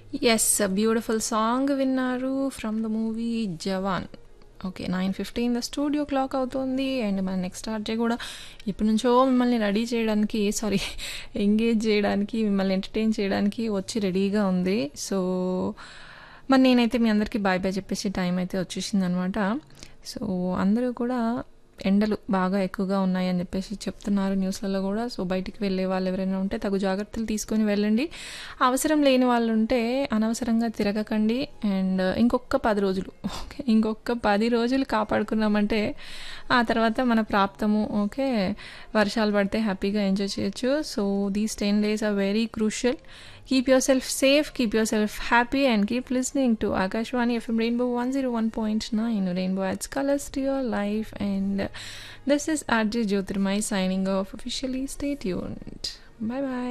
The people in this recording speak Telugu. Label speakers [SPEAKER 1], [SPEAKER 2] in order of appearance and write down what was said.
[SPEAKER 1] ఎస్ బ్యూటిఫుల్ సాంగ్ విన్నారు from the movie Jawan okay nine fifteen the studio clock అవుతుంది అండ్ మన నెక్స్ట్ ఆర్జే కూడా ఇప్పటి నుంచో మిమ్మల్ని రెడీ చేయడానికి సారీ ఎంగేజ్ చేయడానికి మిమ్మల్ని ఎంటర్టైన్ చేయడానికి వచ్చి రెడీగా ఉంది సో మరి నేనైతే మీ అందరికీ బాయ్ బాయ్ చెప్పేసి టైం అయితే వచ్చేసింది అనమాట సో అందరూ కూడా ఎండలు బాగా ఎక్కువగా ఉన్నాయని చెప్పేసి చెప్తున్నారు న్యూస్లలో కూడా సో బయటికి వెళ్ళే వాళ్ళు ఎవరైనా ఉంటే తగు జాగ్రత్తలు తీసుకొని వెళ్ళండి అవసరం లేని వాళ్ళు ఉంటే అనవసరంగా తిరగకండి అండ్ ఇంకొక పది రోజులు ఓకే ఇంకొక పది రోజులు కాపాడుకున్నామంటే ఆ తర్వాత మన ప్రాప్తము ఓకే వర్షాలు పడితే హ్యాపీగా ఎంజాయ్ చేయొచ్చు so these ten days are very crucial keep yourself safe keep yourself happy and keep listening to Akashvani FM rainbow one zero one point nine rainbow adds colours to your life and this is RJ Jyotirmayi signing off officially stay tuned bye bye